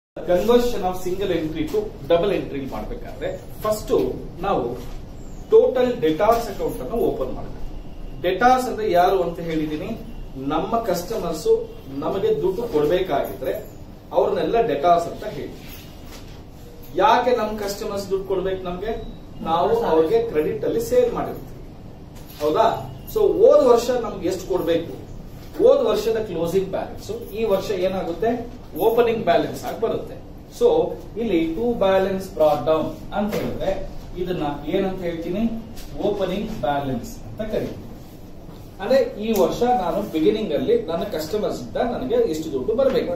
Conversion of single entry to double entry ಮಾಡಬೇಕಾದ್ರೆ first ನಾವು total debtors account ಅನ್ನು open ಮಾಡಬೇಕು ಡೆಟಾರ್ಸ್ ಅಂದ್ರೆ ಯಾರು ಅಂತ ಹೇಳಿದೀನಿ ನಮ್ಮ ಕಸ್ಟಮರ್ಸ್ ನಮಗೆ ದುಡ್ಡು ಕೊಡಬೇಕಾಗಿದ್ರೆ ಅವ್ರನ್ನೆಲ್ಲ ಡೆಟಾರ್ಸ್ ಅಂತ ಹೇಳಿ ಯಾಕೆ ನಮ್ಮ ಕಸ್ಟಮರ್ಸ್ ದುಡ್ಡು ಕೊಡ್ಬೇಕು ನಮ್ಗೆ ನಾವು ಅವ್ರಿಗೆ ಕ್ರೆಡಿಟ್ ಅಲ್ಲಿ ಸೇಲ್ ಮಾಡಿರ್ತೀವಿ ಹೌದಾ ಸೊ ಹೋದ ವರ್ಷ ನಮ್ಗೆ ಎಷ್ಟು ಕೊಡ್ಬೇಕು ಹೋದ ವರ್ಷದ ಕ್ಲೋಸಿಂಗ್ ಬ್ಯಾಲೆನ್ಸ್ ಈ ವರ್ಷ ಏನಾಗುತ್ತೆ ಓಪನಿಂಗ್ ಬ್ಯಾಲೆನ್ಸ್ ಆಗಿ ಬರುತ್ತೆ ಸೊ ಇಲ್ಲಿ ಟೂ ಬ್ಯಾಲೆನ್ಸ್ ಬ್ರಾಡ್ ಡೌನ್ ಅಂತ ಹೇಳಿದ್ರೆ ಇದನ್ನ ಏನಂತ ಹೇಳ್ತೀನಿ ಓಪನಿಂಗ್ ಬ್ಯಾಲೆನ್ಸ್ ಅಂತ ಕರಿತೀನಿ ಅಂದ್ರೆ ಈ ವರ್ಷ ನಾನು ಬಿಗಿನಿಂಗ್ ಅಲ್ಲಿ ನನ್ನ ಕಸ್ಟಮರ್ಸ್ ಇಂದ ನನಗೆ ಇಷ್ಟು ದುಡ್ಡು ಬರಬೇಕು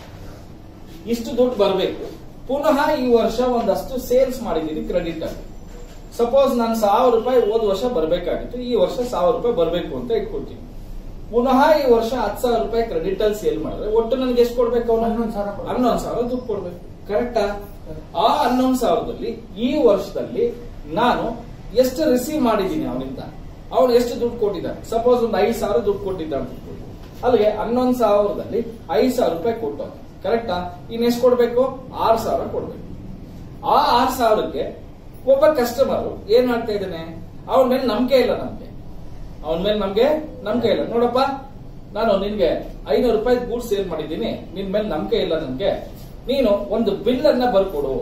ಇಷ್ಟು ದುಡ್ಡು ಬರಬೇಕು ಪುನಃ ಈ ವರ್ಷ ಒಂದಷ್ಟು ಸೇಲ್ಸ್ ಮಾಡಿದ್ದೀನಿ ಕ್ರೆಡಿಟ್ ಅಲ್ಲಿ ಸಪೋಸ್ ನಾನು ಸಾವಿರ ರೂಪಾಯಿ ಹೋದ ವರ್ಷ ಬರಬೇಕಾಗಿತ್ತು ಈ ವರ್ಷ ಸಾವಿರ ರೂಪಾಯಿ ಬರಬೇಕು ಅಂತ ಇಟ್ಕೊಳ್ತೀನಿ ಪುನಃ ಈ ವರ್ಷ ಹತ್ತು ಸಾವಿರ ರೂಪಾಯಿ ಕ್ರೆಡಿಟ್ ಅಲ್ಲಿ ಸೇಲ್ ಮಾಡಿದ್ರೆ ಒಟ್ಟು ನನಗೆ ಎಷ್ಟು ಕೊಡ್ಬೇಕು ಅವನು ಹನ್ನೊಂದು ಸಾವಿರ ಕೊಡ್ಬೇಕು. ಹನ್ನೊಂದು ಸಾವಿರ ದುಡ್ಡು ಕೊಡ್ಬೇಕು ಕರೆಕ್ಟಾ ಆ ಹನ್ನೊಂದು ಸಾವಿರದಲ್ಲಿ ಈ ವರ್ಷದಲ್ಲಿ ನಾನು ಎಷ್ಟು ರಿಸೀವ್ ಮಾಡಿದ್ದೀನಿ ಅವನಿಂದ ಅವನು ಎಷ್ಟು ದುಡ್ಡು ಕೊಟ್ಟಿದ್ದಾನೆ ಸಪೋಸ್ ಒಂದು ಐದು ಸಾವಿರ ದುಡ್ಡು ಕೊಟ್ಟಿದ್ದ ಅಂತ ಇಟ್ಕೊಳ್ಳಿ. ಅಲ್ಲಿಗೆ ಹನ್ನೊಂದು ಸಾವಿರದಲ್ಲಿ ಐದು ಸಾವಿರ ರೂಪಾಯಿ ಕೊಟ್ಟವನು ಕರೆಕ್ಟಾ ಇನ್ ಎಷ್ಟು ಕೊಡ್ಬೇಕು ಆರು ಸಾವಿರ ಕೊಡ್ಬೇಕು ಆ ಆರು ಸಾವಿರಕ್ಕೆ ಒಬ್ಬ ಕಸ್ಟಮರ್ ಏನ್ ಮಾಡ್ತಾ ಇದ್ದಾನೆ ಅವನ ಮೇಲೆ ನಂಬಿಕೆ ಇಲ್ಲ ನಮ್ಗೆ ಅವನ ಮೇಲೆ ನಮ್ಗೆ ನಂಬಿಕೆ ಇಲ್ಲ ನೋಡಪ್ಪ ನಾನು ನಿನ್ಗೆ ಐನೂರು ರೂಪಾಯಿ ಗೂಡ್ ಸೇಲ್ ಮಾಡಿದ್ದೀನಿ ನಿನ್ ಮೇಲೆ ನಂಬಿಕೆ ಇಲ್ಲ ನನ್ಗೆ ನೀನು ಒಂದು ಬಿಲ್ ಅನ್ನ ಬರ್ಕೊಡು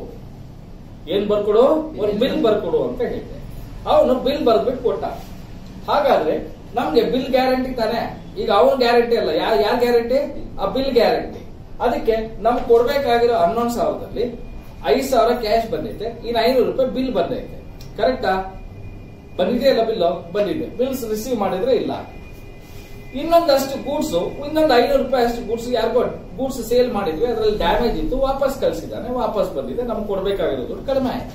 ಏನ್ ಬರ್ಕೊಡು ಒಂದು ಬಿಲ್ ಬರ್ಕೊಡು ಅಂತ ಹೇಳಿದೆ ಅವನು ಬಿಲ್ ಬರ್ಬಿಟ್ಟು ಕೊಟ್ಟ ಹಾಗಾದ್ರೆ ನಮ್ಗೆ ಬಿಲ್ ಗ್ಯಾರಂಟಿ ತಾನೆ ಈಗ ಅವನ ಗ್ಯಾರಂಟಿ ಅಲ್ಲ ಯಾರ ಯಾರ ಗ್ಯಾರಂಟಿ ಆ ಬಿಲ್ ಗ್ಯಾರಂಟಿ ಅದಕ್ಕೆ ನಮ್ಗೆ ಕೊಡ್ಬೇಕಾಗಿರೋ ಹನ್ನೊಂದು ಸಾವಿರದಲ್ಲಿ ಐದು ಸಾವಿರ ಕ್ಯಾಶ್ ಬಂದೈತೆ ಇನ್ನು ಐನೂರು ರೂಪಾಯಿ ಬಿಲ್ ಬಂದೈತೆ ಕರೆಕ್ಟಾ ಬಂದಿದೆಯಲ್ಲ ಬಿಲ್ ಬಂದಿದೆ ಬಿಲ್ಸ್ ರಿಸೀವ್ ಮಾಡಿದ್ರೆ ಇಲ್ಲ ಇನ್ನೊಂದಷ್ಟು ಗೂಡ್ಸ್ ಇನ್ನೊಂದು ಐನೂರು ರೂಪಾಯಿ ಅಷ್ಟು ಗೂಡ್ಸ್ ಯಾರಿಗೋ ಗೂಡ್ಸ್ ಸೇಲ್ ಮಾಡಿದ್ವಿ ಅದರಲ್ಲಿ ಡ್ಯಾಮೇಜ್ ಇತ್ತು ವಾಪಸ್ ಕಳಿಸಿದ್ದಾನೆ ವಾಪಸ್ ಬಂದಿದೆ ನಮ್ಗೆ ಕೊಡ್ಬೇಕಾಗಿರೋ ದುಡ್ಡು ಕಡಿಮೆ ಆಯ್ತು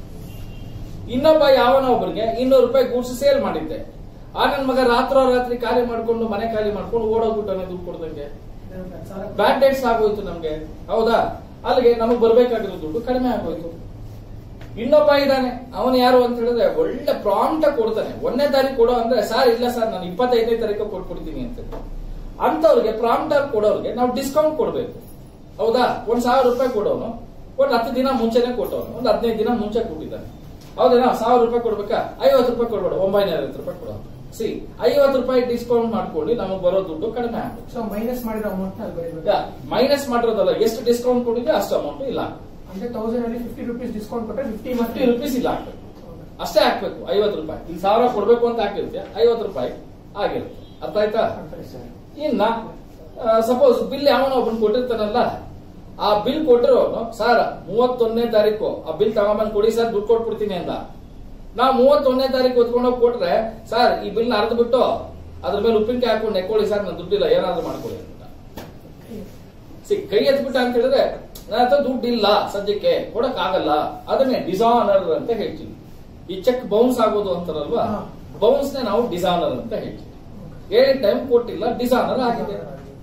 ಇನ್ನೊಬ್ಬ ಯಾವನೋ ಒಬ್ಬರಿಗೆ ಇನ್ನೂರು ರೂಪಾಯಿ ಗೂಡ್ಸ್ ಸೇಲ್ ಮಾಡಿದ್ದೆ ಆ ನನ್ ಮಗ ರಾತ್ರೋರಾತ್ರಿ ಖಾಲಿ ಮಾಡ್ಕೊಂಡು ಮನೆ ಖಾಲಿ ಮಾಡ್ಕೊಂಡು ಓಡೋಗ್ಬಿಟ್ಟಾನೆ ದುಡ್ಡು ಕೊಡ್ದಂಗೆ ಬ್ಯಾಡ್ ಡೇಟ್ಸ್ ಆಗೋಯ್ತು ನಮ್ಗೆ ಹೌದಾ ಅಲ್ಲಿಗೆ ನಮಗ್ ಬರ್ಬೇಕಾಗಿರೋ ದುಡ್ಡು ಕಡಿಮೆ ಆಗೋಯ್ತು ಇನ್ನೊಬ್ಬ ಇದ್ದಾನೆ ಅವನು ಯಾರು ಅಂತ ಹೇಳಿದ್ರೆ ಒಳ್ಳೆ ಪ್ರಾಂಪ್ಟ್ ಕೊಡ್ತಾನೆ ಒಂದನೇ ತಾರೀಕು ಕೊಡೋ ಅಂದ್ರೆ ಸರ್ ಇಲ್ಲ ಸರ್ ನಾನು ಇಪ್ಪತ್ತೈದನೇ ತಾರೀಕು ಕೊಟ್ಬಿಡ್ತೀನಿ ಅಂತ ಅಂತವ್ರಿಗೆ ಪ್ರಾಂಪ್ಟ್ ಆಗಿ ಕೊಡೋರಿಗೆ ನಾವು ಡಿಸ್ಕೌಂಟ್ ಕೊಡ್ಬೇಕು ಹೌದಾ ಒಂದ್ ಸಾವಿರ ರೂಪಾಯಿ ಕೊಡೋನು ಒಂದ್ ಹತ್ತು ದಿನ ಮುಂಚೆನೆ ಕೊಟ್ಟವನು ಒಂದ್ ಹದಿನೈದು ದಿನ ಮುಂಚೆ ಕೊಟ್ಟಿದ್ದಾನೆ ಹೌದೇನಾ ಸಾವಿರ ರೂಪಾಯಿ ಕೊಡ್ಬೇಕಾ ಐವತ್ತು ರೂಪಾಯಿ ಕೊಡ್ಬೇಡ ಒಂಬೈನೂರ ಐವತ್ತು ರೂಪಾಯಿ ಕೊಡೋ ಸಿ ಐವತ್ತು ರೂಪಾಯಿ ಡಿಸ್ಕೌಂಟ್ ಮಾಡ್ಕೊಂಡು ನಮಗೆ ಬರೋ ದುಡ್ಡು ಕಡಿಮೆ ಆಗುತ್ತೆ ಸೊ ಮೈನಸ್ ಮಾಡಿರೋ ಅಮೌಂಟ್ ಅಲ್ಲಿ ಬರೀಬೇಕು ಮೈನಸ್ ಮಾಡಿರೋದಲ್ಲ ಎಷ್ಟು ಡಿಸ್ಕೌಂಟ್ ಕೊಟ್ಟಿದ್ರೆ ಅಷ್ಟು ಅಮೌಂಟ್ ಇಲ್ಲ ಅಂದ್ರೆ ತೌಸಂಡ್ ಅಲ್ಲಿ ಫಿಫ್ಟಿ ರುಪೀಸ್ ಡಿಸ್ಕೌಂಟ್ ಕೊಟ್ಟರೆ ಫಿಫ್ಟಿ ಫಿಫ್ಟಿ ರುಪೀಸ್ ಇಲ್ಲ ಹಾಕ್ಬೇಕು ಅಷ್ಟೇ ಹಾಕ್ಬೇಕು ಐವತ್ತು ರೂಪಾಯಿ ಈಗ ಸಾವಿರ ಕೊಡ್ಬೇಕು ಅಂತ ಹಾಕಿರ್ತೀಯ ಐವತ್ತು ರೂಪಾಯಿ ಆಗಿರುತ್ತೆ ಅರ್ಥ ಆಯ್ತಾ ಇನ್ನ ಸಪೋಸ್ ಬಿಲ್ ಯಾವನೋ ಒಬ್ಬನ್ ಕೊಟ್ಟಿರ್ತಾನಲ್ಲ ಆ ಬಿಲ್ ಕೊಟ್ಟಿರೋನು ಸರ್ ಮೂವತ್ತೊಂದನೇ ತಾರೀಕು ಆ ಬಿಲ್ ತಗೊಂಬಂದ್ ಕೊಡಿ ಸರ್ ದುಡ್ಡು ಕೊಟ್ಬಿಡ್ತೀನಿ ಅಂತ ನಾವು ಮೂವತ್ತೊಂದನೇ ತಾರೀಕು ಹೊತ್ಕೊಂಡೋಗಿ ಕೊಟ್ರೆ ಸರ್ ಈ ಬಿಲ್ ಅರ್ದು ಬಿಟ್ಟು ಅದ್ರ ಮೇಲೆ ಉಪ್ಪಿನಕಾಯಿ ಹಾಕೊಂಡು ನೆಕ್ಕೊಳ್ಳಿ ಸರ್ ನಾನು ದುಡ್ಡಿಲ್ಲ ಏನಾದ್ರು ಮಾಡ್ಕೊಳ್ಳಿ ಅಂತ ಸಿ ಕೈ ಎತ್ಬಿಟ್ಟ ಅಂತ ಹೇಳಿದ್ರೆ ನನ್ನ ಹತ್ರ ದುಡ್ಡು ಇಲ್ಲ ಸದ್ಯಕ್ಕೆ ಕೊಡಕ್ ಆಗಲ್ಲ ಅದನ್ನೇ ಡಿಸಾನರ್ ಅಂತ ಹೇಳ್ತೀವಿ ಈ ಚೆಕ್ ಬೌನ್ಸ್ ಆಗೋದು ಅಂತಾರಲ್ವಾ ಹಾ. ಬೌನ್ಸ್ ನೇ ನಾವು ಡಿಸಾನರ್ ಅಂತ ಹೇಳ್ತೀವಿ ಏನ್ ಟೈಮ್ ಕೊಟ್ಟಿಲ್ಲ ಡಿಸಾನರ್ ಆಗಿದೆ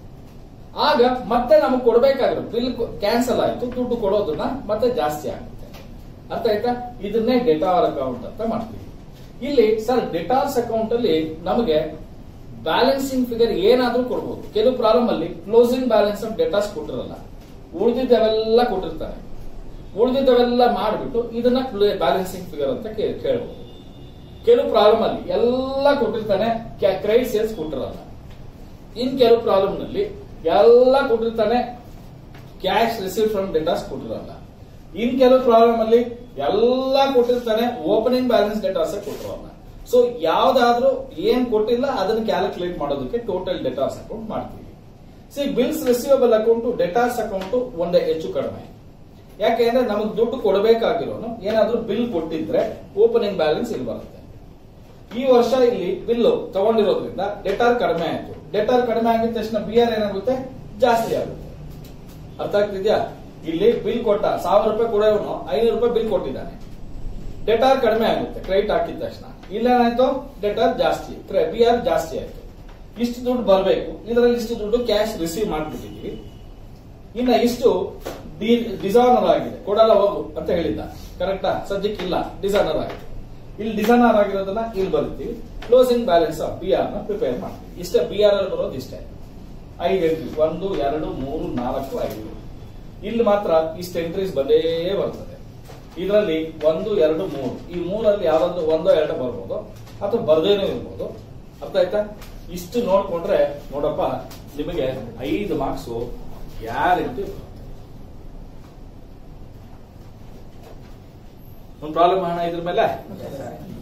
ಆಗ ಮತ್ತೆ ನಮಗೆ ಕೊಡಬೇಕಾಗಿರೋ ಬಿಲ್ ಕ್ಯಾನ್ಸಲ್ ಆಯ್ತು ದುಡ್ಡು ಕೊಡೋದನ್ನ ಮತ್ತೆ ಜಾಸ್ತಿ ಆಗುತ್ತೆ ಅರ್ಥ ಆಯ್ತಾ ಇದನ್ನೇ ಡೆಟಾರ್ ಅಕೌಂಟ್ ಅಂತ ಮಾಡ್ತೀವಿ ಇಲ್ಲಿ ಸರ್ ಡೆಟಾರ್ಸ್ ಅಕೌಂಟ್ ಅಲ್ಲಿ ನಮಗೆ ಬ್ಯಾಲೆನ್ಸಿಂಗ್ ಫಿಗರ್ ಏನಾದ್ರೂ ಕೊಡ್ಬೋದು ಕೆಲವು ಪ್ರಾಬ್ಲಮ್ ಅಲ್ಲಿ ಕ್ಲೋಸಿಂಗ್ ಬ್ಯಾಲೆನ್ಸ್ ಆಫ್ ಡೆಟಾಸ್ ಕೊಟ್ಟಿರಲ್ಲ ಉಳಿದಿದ್ದವೆಲ್ಲ ಕೊಟ್ಟಿರ್ತಾನೆ ಉಳಿದಿದ್ದವೆಲ್ಲ ಮಾಡಿಬಿಟ್ಟು ಇದನ್ನ ಬ್ಯಾಲೆನ್ಸಿಂಗ್ ಫಿಗರ್ ಅಂತ ಕೇ- ಕೇಳ್ಬೋದು ಕೆಲವು ಪ್ರಾಬ್ಲಮ್ ಅಲ್ಲಿ ಎಲ್ಲ ಕೊಟ್ಟಿರ್ತಾನೆ ಕ್ರೆಡಿಟ್ ಸೇಲ್ಸ್ ಕೊಟ್ಟಿರಲ್ಲ ಇನ್ ಕೆಲವು ಪ್ರಾಬ್ಲಮ್ ನಲ್ಲಿ ಎಲ್ಲ ಕೊಟ್ಟಿರ್ತಾನೆ ಕ್ಯಾಶ್ ರಿಸೀವ್ ಫ್ರಮ್ ಡೆಟಾಸ್ ಕೊಟ್ಟಿರಲ್ಲ ಇನ್ ಕೆಲವು ಪ್ರಾಬ್ಲಮ್ ಅಲ್ಲಿ ಎಲ್ಲ ಕೊಟ್ಟಿರ್ತಾನೆ ಓಪನಿಂಗ್ ಬ್ಯಾಲೆನ್ಸ್ ಡೇಟಾಸ್ ಕೊಟ್ಟಿರಲ್ಲ ಸೊ ಯಾವ್ದಾದ್ರೂ ಏನ್ ಕೊಟ್ಟಿಲ್ಲ ಅದನ್ನ ಕ್ಯಾಲ್ಕುಲೇಟ್ ಮಾಡೋದಕ್ಕೆ ಟೋಟಲ್ ಡೇಟಾಸ್ ಅಕೌಂಟ್ ಮಾಡ್ತೀವಿ see bills receivable account debtors account ಒಂದೇ ಹೆಚ್ಚು ಕಡಿಮೆ ಯಾಕೆಂದ್ರೆ ನಮಗೆ ದುಡ್ಡು ಕೊಡಬೇಕಾಗಿರೋನು ಏನಾದ್ರೂ ಬಿಲ್ ಕೊಟ್ಟಿದ್ರೆ ಓಪನಿಂಗ್ ಬ್ಯಾಲೆನ್ಸ್ ಇಲ್ಲಿ ಬರುತ್ತೆ ಈ ವರ್ಷ ಇಲ್ಲಿ ಬಿಲ್ಲು ತಗೊಂಡಿರೋದ್ರಿಂದ ಡೆಟಾರ್ ಕಡಿಮೆ ಆಯ್ತು ಡೆಟಾರ್ ಕಡಿಮೆ ಆಗಿದ ತಕ್ಷಣ ಬಿ ಆರ್ ಏನಾಗುತ್ತೆ ಜಾಸ್ತಿ ಆಗುತ್ತೆ ಅರ್ಥ ಆಗ್ತಿದ್ಯಾ ಇಲ್ಲಿ ಬಿಲ್ ಕೊಟ್ಟ ಸಾವಿರ ರೂಪಾಯಿ ಕೊಡೋನು ಐನೂರು ರೂಪಾಯಿ ಬಿಲ್ ಕೊಟ್ಟಿದ್ದಾನೆ ಡೆಟಾರ್ ಕಡಿಮೆ ಆಗುತ್ತೆ ಕ್ರೆಡಿಟ್ ಹಾಕಿದ ತಕ್ಷಣ ಇಲ್ಲೇನಾಯ್ತು ಡೆಟಾರ್ ಜಾಸ್ತಿ ಬಿ ಆರ್ ಜಾಸ್ತಿ ಆಯ್ತು ಇಷ್ಟು ದುಡ್ಡು ಬರಬೇಕು ಇದರಲ್ಲಿ ಇಷ್ಟು ದುಡ್ಡು ಕ್ಯಾಶ್ ರಿಸೀವ್ ಮಾಡ್ಬಿಟ್ಟಿದೀವಿ ಇನ್ನ ಇಷ್ಟು ಡಿಸಾನರ್ ಆಗಿದೆ ಕೊಡಲ್ಲ ಹೋಗು ಅಂತ ಹೇಳಿದ್ದ ಕರೆಕ್ಟಾ ಸದ್ಯಕ್ಕೆ ಇಲ್ಲ ಡಿಸಾನರ್ ಆಗಿದೆ ಇಲ್ಲಿ ಡಿಸೈನರ್ ಆಗಿರೋದನ್ನ ಇಲ್ಲಿ ಬರೀತೀವಿ closing balance of B R ನ ಪ್ರಿಪೇರ್ ಮಾಡ್ತೀವಿ ಇಷ್ಟೇ ಬಿ ಆರ್ ಅಲ್ಲಿ ಬರೋದು ಇಷ್ಟೇ ಐದು ಎಂಟ್ರಿ ಒಂದು ಎರಡು ಮೂರು ನಾಲ್ಕು ಐದು ಇಲ್ಲಿ ಮಾತ್ರ ಇಷ್ಟು ಎಂಟ್ರೀಸ್ ಬಂದೇ ಬರ್ತದೆ ಇದರಲ್ಲಿ ಒಂದು ಎರಡು ಮೂರು ಈ ಮೂರಲ್ಲಿ ಯಾವ್ದಾದ್ರು ಒಂದೋ ಎರಡೋ ಬರ್ಬೋದು ಅಥವಾ ಬರ್ದೇನೂ ಇರ್ಬೋದು ಅರ್ಥ ಆಯ್ತಾ ಇಷ್ಟು ನೋಡ್ಕೊಂಡ್ರೆ ನೋಡಪ್ಪ ನಿಮಗೆ ಐದು ಮಾರ್ಕ್ಸು ಗ್ಯಾರಂಟಿ ಒಂದು ಪ್ರಾಬ್ಲಮ್ ಮಾಡೋಣ ಇದ್ರ ಮೇಲೆ